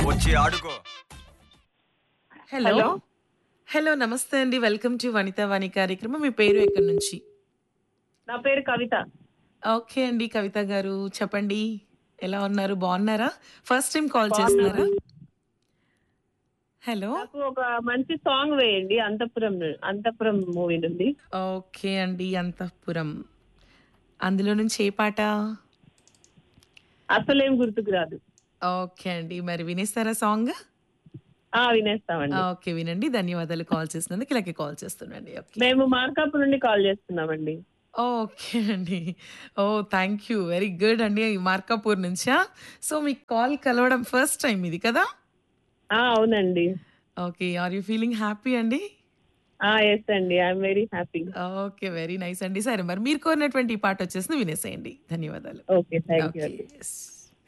వచ్చి ఆడుకో hello hello hello నమస్తే అండి వెల్కమ్ టు వనితా వాణి కార్యక్రమం మీ పేరు ఎక్కడి నుంచి నా పేరు కవిత ఓకే అండి కవిత గారు చెప్పండి ఎలా ఉన్నారు బాగున్నారా ఫస్ట్ టైం కాల్ చేస్తున్నారా హలో నాకు ఒక మంచి సాంగ్ వేయండి అంతపురం అంతపురం మూవీ నుండి ఓకే అండి అంతఃపురం అందులో నుంచి ఏ పాట అసలేం గుర్తుకు రాదు ఓకే అండి మరి వినేస్తారా సాంగ్ ఆ వినేస్తామండి ఓకే వినండి ధన్యవాదాలు కాల్ చేసినందుకు ఇలాగే కాల్ చేస్తున్నాండి ఓకే మేము మార్కాపు నుండి కాల్ చేస్తున్నామండి ఓకే అండి oh thank you very good అండి మార్కాపూర్ నుంచా సో మీకు కాల్ కలవడం ఫస్ట్ టైం ఇది కదా ఆ అవునండి okay are you feeling happy అండి ఆ ఎస్ అండి I'm very happy okay very nice అండి సరే మరి మీరు కోరినటువంటి ఈ పాట వచ్చేసి వినేసేయండి ధన్యవాదాలు ఓకే థ్యాంక్ యూ ఓకే అండి yes.